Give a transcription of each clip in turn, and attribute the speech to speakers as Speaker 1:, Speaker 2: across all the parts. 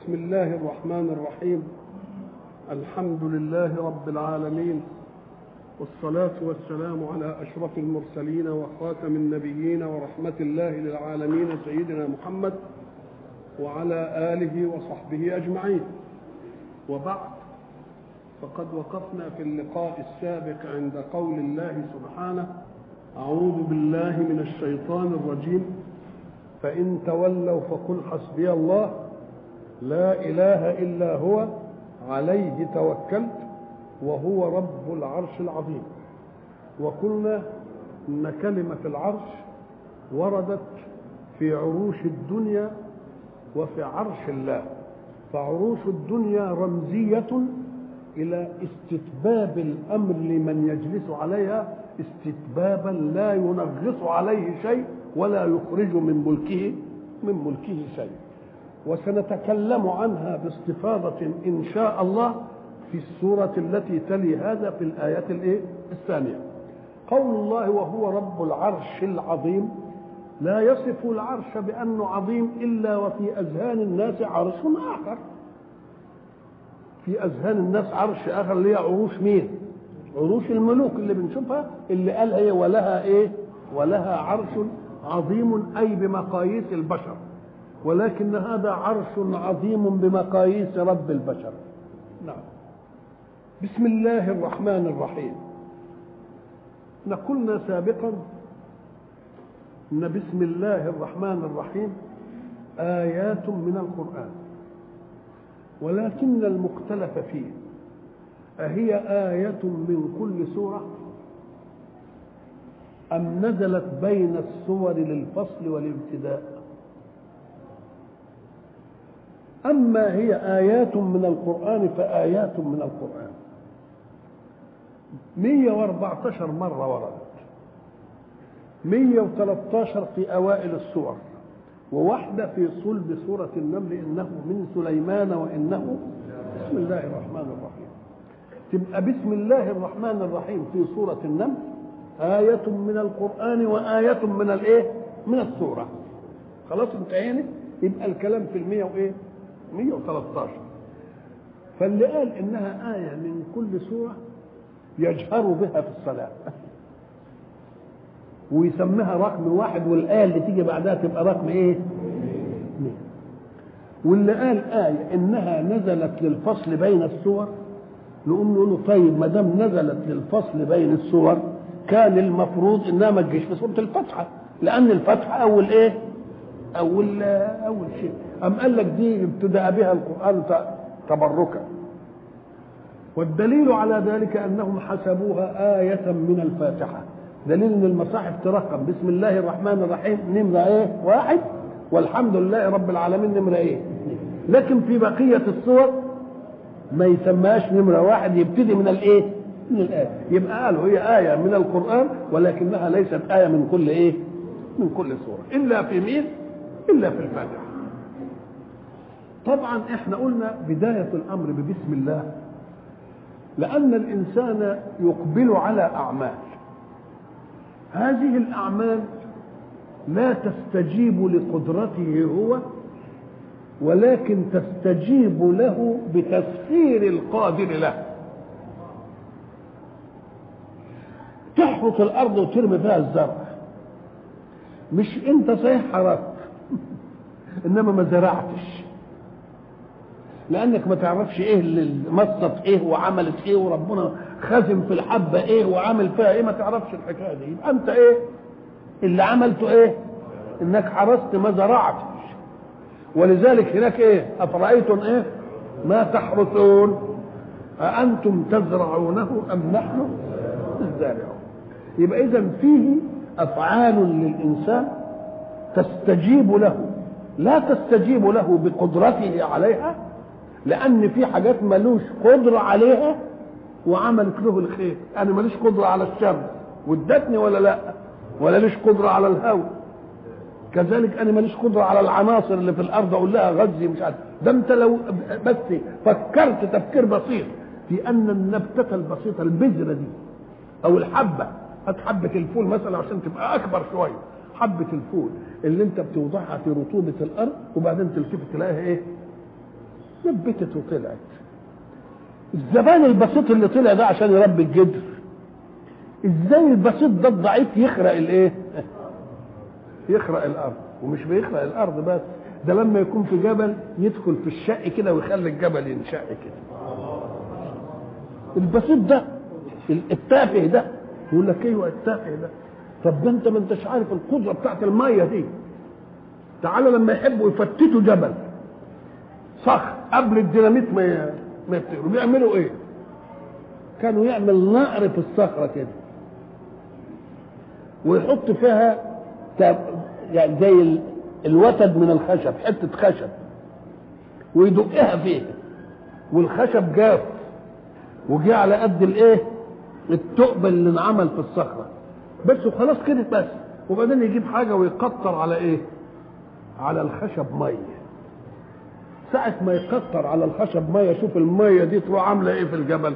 Speaker 1: بسم الله الرحمن الرحيم الحمد لله رب العالمين والصلاة والسلام على أشرف المرسلين وخاتم النبيين ورحمة الله للعالمين سيدنا محمد وعلى آله وصحبه أجمعين وبعد فقد وقفنا في اللقاء السابق عند قول الله سبحانه أعوذ بالله من الشيطان الرجيم فإن تولوا فقل حسبي الله لا إله إلا هو عليه توكلت وهو رب العرش العظيم وقلنا إن كلمة العرش وردت في عروش الدنيا وفي عرش الله فعروش الدنيا رمزية إلى استتباب الأمر لمن يجلس عليها استتبابا لا ينغص عليه شيء ولا يخرج من ملكه من ملكه شيء وسنتكلم عنها باستفاضة إن شاء الله في السورة التي تلي هذا في الآية الإيه؟ الثانية قول الله وهو رب العرش العظيم لا يصف العرش بأنه عظيم إلا وفي أذهان الناس عرش آخر في أذهان الناس عرش آخر اللي هي عروش مين عروش الملوك اللي بنشوفها اللي قال هي ولها إيه ولها عرش عظيم أي بمقاييس البشر ولكن هذا عرش عظيم بمقاييس رب البشر نعم بسم الله الرحمن الرحيم قلنا سابقا ان بسم الله الرحمن الرحيم ايات من القران ولكن المختلف فيه اهي ايه من كل سوره ام نزلت بين السور للفصل والابتداء أما هي آيات من القرآن فآيات من القرآن 114 مرة وردت 113 في أوائل السور وواحدة في صلب سورة النمل إنه من سليمان وإنه بسم الله الرحمن الرحيم تبقى بسم الله الرحمن الرحيم في سورة النمل آية من القرآن وآية من الإيه؟ من السورة خلاص انتهينا يبقى الكلام في المية وإيه؟ 113 فاللي قال انها آية من كل سورة يجهر بها في الصلاة ويسميها رقم واحد والآية اللي تيجي بعدها تبقى رقم ايه؟ اثنين واللي قال آية إنها نزلت للفصل بين السور نقوم نقول له طيب ما دام نزلت للفصل بين السور كان المفروض انها ما تجيش في سورة الفتحة لأن الفتحة أول إيه؟ أول أول شيء أم قال لك دي ابتدأ بها القرآن تبركا والدليل على ذلك أنهم حسبوها آية من الفاتحة دليل أن المصاحف ترقم بسم الله الرحمن الرحيم نمرة إيه واحد والحمد لله رب العالمين نمرة إيه لكن في بقية الصور ما يسماش نمرة واحد يبتدي من الإيه من الآية يبقى قالوا هي آية من القرآن ولكنها ليست آية من كل إيه من كل سورة إلا في مين إلا في الفاتحة طبعا احنا قلنا بداية الأمر ببسم الله لأن الإنسان يقبل على أعمال هذه الأعمال لا تستجيب لقدرته هو ولكن تستجيب له بتسخير القادر له تحرث الأرض وترمي فيها الزرع مش أنت صحيح حرثت إنما ما زرعتش لانك ما تعرفش ايه اللي مصت ايه وعملت ايه وربنا خزم في الحبه ايه وعمل فيها ايه ما تعرفش الحكايه دي يبقى انت ايه اللي عملته ايه انك حرست ما زرعتش ولذلك هناك ايه افرايتم ايه ما تحرثون أأنتم تزرعونه أم نحن الزارعون يبقى إذا فيه أفعال للإنسان تستجيب له لا تستجيب له بقدرته عليها لان في حاجات ملوش قدره عليها وعملت له الخير انا ماليش قدره على الشمس وادتني ولا لا ولا ليش قدره على الهواء كذلك انا ماليش قدره على العناصر اللي في الارض اقول لها غذي مش عارف ده انت لو بس فكرت تفكير بسيط في ان النبته البسيطه البذره دي او الحبه هات حبه الفول مثلا عشان تبقى اكبر شويه حبه الفول اللي انت بتوضعها في رطوبه الارض وبعدين تلتفت تلاقيها ايه نبتت وطلعت الزبان البسيط اللي طلع ده عشان يربي الجدر ازاي البسيط ده الضعيف يخرق الايه يخرق الارض ومش بيخرق الارض بس ده لما يكون في جبل يدخل في الشق كده ويخلي الجبل ينشق كده البسيط ده التافه ده يقول لك ايوه التافه ده طب ده انت ما انتش عارف القدره بتاعت الميه دي تعالى لما يحبوا يفتتوا جبل صخر قبل الديناميت ما ما يفتكروا بيعملوا ايه؟ كانوا يعمل نقر في الصخره كده ويحط فيها يعني زي الوتد من الخشب حته خشب ويدقها فيها والخشب جاف وجه على قد الايه التقبل اللي انعمل في الصخره بس وخلاص كده بس وبعدين يجيب حاجه ويقطر على ايه على الخشب ميه ساعة ما يكتر على الخشب مية شوف المية دي تروح عاملة ايه في الجبل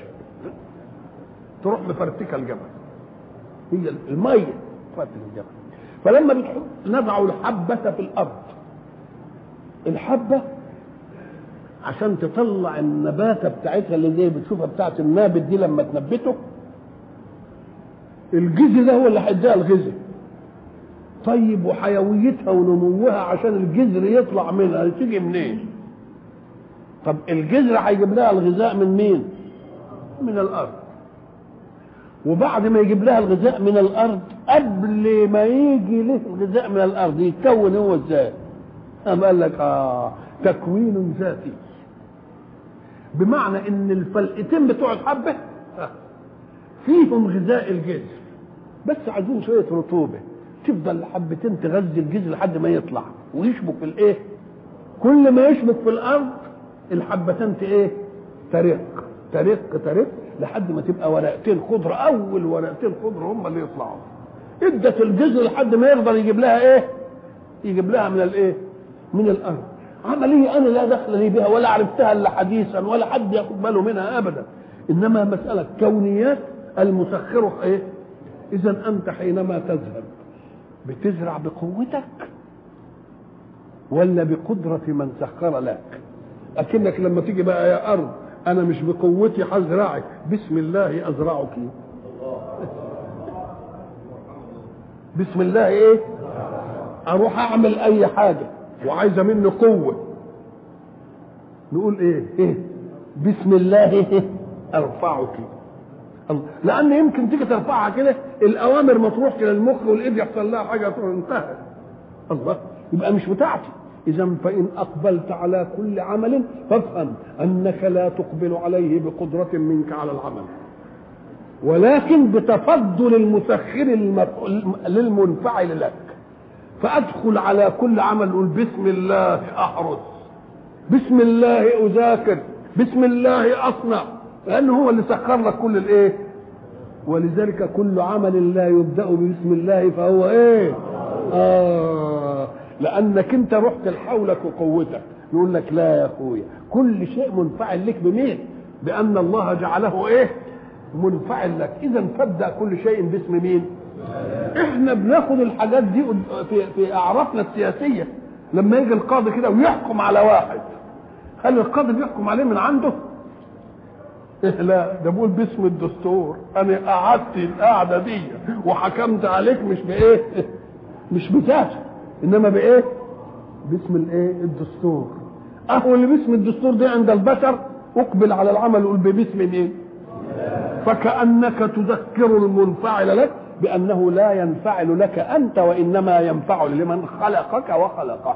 Speaker 1: تروح مفرتكة الجبل هي المية تفرتك الجبل فلما بتحط نزعوا الحبة في الأرض الحبة عشان تطلع النباتة بتاعتها اللي زي بتشوفها بتاعت النابت دي لما تنبته الجذر ده هو اللي هيديها الغذاء طيب وحيويتها ونموها عشان الجذر يطلع منها تيجي منين طب الجذر هيجيب لها الغذاء من مين من الارض وبعد ما يجيب لها الغذاء من الارض قبل ما يجي له الغذاء من الارض يتكون هو ازاي قام قال لك اه تكوين ذاتي بمعنى ان الفلقتين بتوع الحبه فيهم غذاء الجذر بس عايزين شويه رطوبه تفضل الحبتين تغذي الجذر لحد ما يطلع ويشبك في الايه كل ما يشبك في الارض الحبتين ايه ترق ترق ترق لحد ما تبقى ورقتين خضر اول ورقتين خضر هم اللي يطلعوا ادت الجذر لحد ما يقدر يجيب لها ايه يجيب لها من الايه من الارض عمليه انا لا دخل لي بها ولا عرفتها الا حديثا ولا حد ياخد باله منها ابدا انما مساله كونيات المسخره ايه اذا انت حينما تذهب بتزرع بقوتك ولا بقدرة من سخر لك أكنك لما تيجي بقى يا أرض أنا مش بقوتي هزرعك بسم الله أزرعك بسم الله إيه أروح أعمل أي حاجة وعايزة مني قوة نقول إيه إيه بسم الله إيه أرفعك لان يمكن تيجي ترفعها كده الاوامر ما تروحش للمخ والايد يحصل لها حاجه تروح انتهت الله يبقى مش بتاعتي اذا فان اقبلت على كل عمل فافهم انك لا تقبل عليه بقدره منك على العمل ولكن بتفضل المسخر للمنفعل لك فادخل على كل عمل اقول بسم الله احرس بسم الله اذاكر بسم الله اصنع لانه هو اللي سخر لك كل الايه ولذلك كل عمل لا يبدا بسم الله فهو ايه اه لانك انت رحت لحولك وقوتك يقول لك لا يا اخويا كل شيء منفعل لك بمين بان الله جعله ايه منفعل لك اذا فابدا كل شيء باسم مين احنا بناخد الحاجات دي في في اعرافنا السياسيه لما يجي القاضي كده ويحكم على واحد هل القاضي بيحكم عليه من عنده لا ده بقول باسم الدستور انا قعدت القعده دي وحكمت عليك مش بايه مش بذاتي انما بايه باسم الايه الدستور اهو اللي باسم الدستور دي عند البشر اقبل على العمل وقول باسم مين فكانك تذكر المنفعل لك بانه لا ينفعل لك انت وانما ينفعل لمن خلقك وخلقه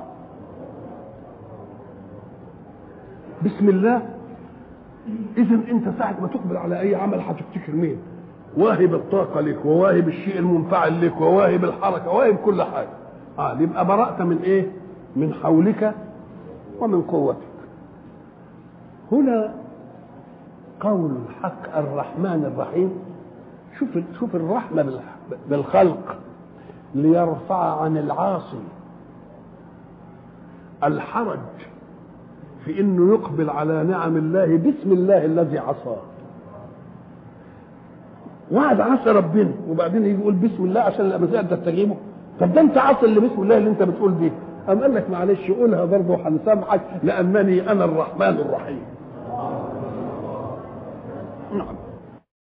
Speaker 1: بسم الله اذا انت ساعه ما تقبل على اي عمل هتفتكر مين واهب الطاقه لك وواهب الشيء المنفعل لك وواهب الحركه وواهب كل حاجه اه يبقى برأت من ايه من حولك ومن قوتك هنا قول الحق الرحمن الرحيم شوف شوف الرحمه بالخلق ليرفع عن العاصي الحرج في انه يقبل على نعم الله باسم الله الذي عصاه واحد عصى ربنا وبعدين يجي يقول بسم الله عشان المسائل تستجيبه طب ده انت عاصي اللي بسم الله اللي انت بتقول بيه أم قال لك معلش قولها برضه هنسامحك لأنني أنا الرحمن الرحيم نعم